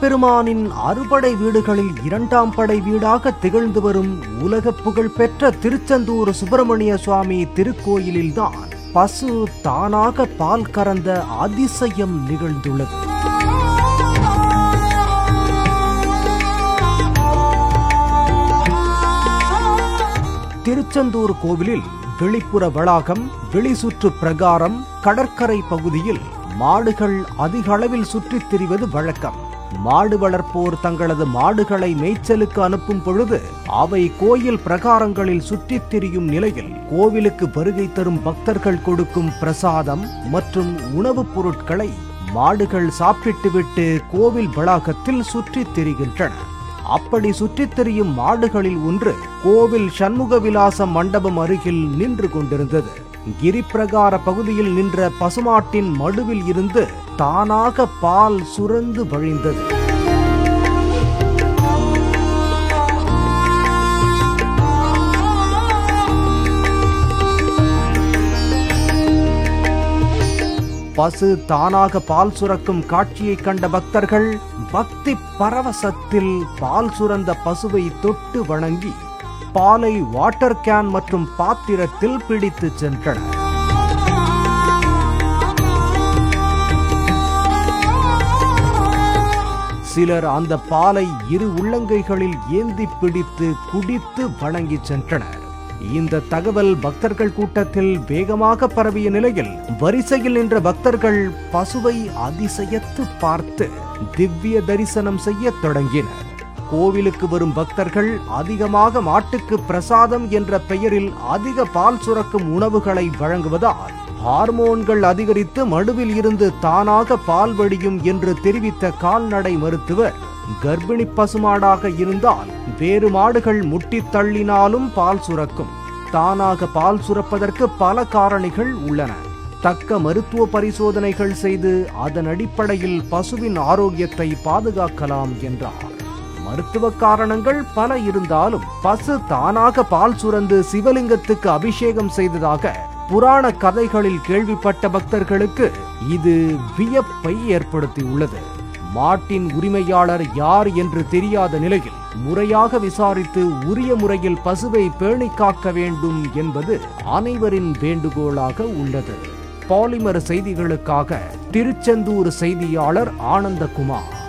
முருகப்பெருமானின் அறுபடை வீடுகளில் இரண்டாம் படை வீடாக திகழ்ந்து வரும் உலக புகழ்பெற்ற திருச்செந்தூர் சுப்பிரமணிய சுவாமி திருக்கோயிலில்தான் பசு தானாக பால் கறந்த அதிசயம் நிகழ்ந்துள்ளது திருச்செந்தூர் கோவிலில் வெளிப்புற வளாகம் வெளிசுற்று பிரகாரம் கடற்கரை பகுதியில் மாடுகள் அதிக அளவில் சுற்றித் திரிவது வழக்கம் மாடு வளர்ப்போர் தங்களது மாடுகளை மேய்ச்சலுக்கு அனுப்பும் பொழுது அவை கோயில் பிரகாரங்களில் சுற்றித் திரியும் நிலையில் கோவிலுக்கு வருகை தரும் பக்தர்கள் கொடுக்கும் பிரசாதம் மற்றும் உணவுப் பொருட்களை மாடுகள் சாப்பிட்டுவிட்டு கோவில் வளாகத்தில் சுற்றித் திரிகின்றன அப்படி சுற்றித் திரியும் மாடுகளில் ஒன்று கோவில் சண்முக விலாச மண்டபம் அருகில் நின்று கொண்டிருந்தது கிரிப்பிரகார பகுதியில் நின்ற பசுமாட்டின் மடுவில் இருந்து தானாக பால் சுரந்து வழிந்தது பசு தானாக பால் சுரக்கும் காட்சியை கண்ட பக்தர்கள் பக்தி பரவசத்தில் பால் சுரந்த பசுவை தொட்டு வணங்கி பாலை வாட்டர் கேன் மற்றும் பாத்திரத்தில் பிடித்து சென்றனர் சிலர் அந்த பாலை இரு உள்ளங்கைகளில் ஏந்தி பிடித்து குடித்து வணங்கி சென்றனர் இந்த தகவல் பக்தர்கள் கூட்டத்தில் வேகமாக பரவிய நிலையில் வரிசையில் நின்ற பக்தர்கள் பசுவை அதிசயத்து பார்த்து திவ்ய தரிசனம் செய்ய தொடங்கினர் கோவிலுக்கு வரும் பக்தர்கள் அதிகமாக மாட்டுக்கு பிரசாதம் என்ற பெயரில் அதிக பால் சுரக்கும் உணவுகளை வழங்குவதால் ஹார்மோன்கள் அதிகரித்து மடுவில் இருந்து தானாக பால் வடியும் என்று தெரிவித்த கால்நடை மருத்துவர் கர்ப்பிணி பசுமாடாக இருந்தால் வேறு மாடுகள் முட்டித் தள்ளினாலும் பால் சுரக்கும் தானாக பால் சுரப்பதற்கு பல காரணிகள் உள்ளன தக்க மருத்துவ பரிசோதனைகள் செய்து அதன் அடிப்படையில் பசுவின் ஆரோக்கியத்தை பாதுகாக்கலாம் என்றார் மருத்துவ காரணங்கள் பல இருந்தாலும் பசு தானாக பால் சுரந்து சிவலிங்கத்துக்கு அபிஷேகம் செய்ததாக புராண கதைகளில் கேள்விப்பட்ட பக்தர்களுக்கு இது வியப்பை ஏற்படுத்தியுள்ளது மாட்டின் உரிமையாளர் யார் என்று தெரியாத நிலையில் முறையாக விசாரித்து உரிய முறையில் பசுவை பேணி காக்க வேண்டும் என்பது அனைவரின் வேண்டுகோளாக உள்ளது பாலிமர் செய்திகளுக்காக திருச்செந்தூர் செய்தியாளர் ஆனந்தகுமார்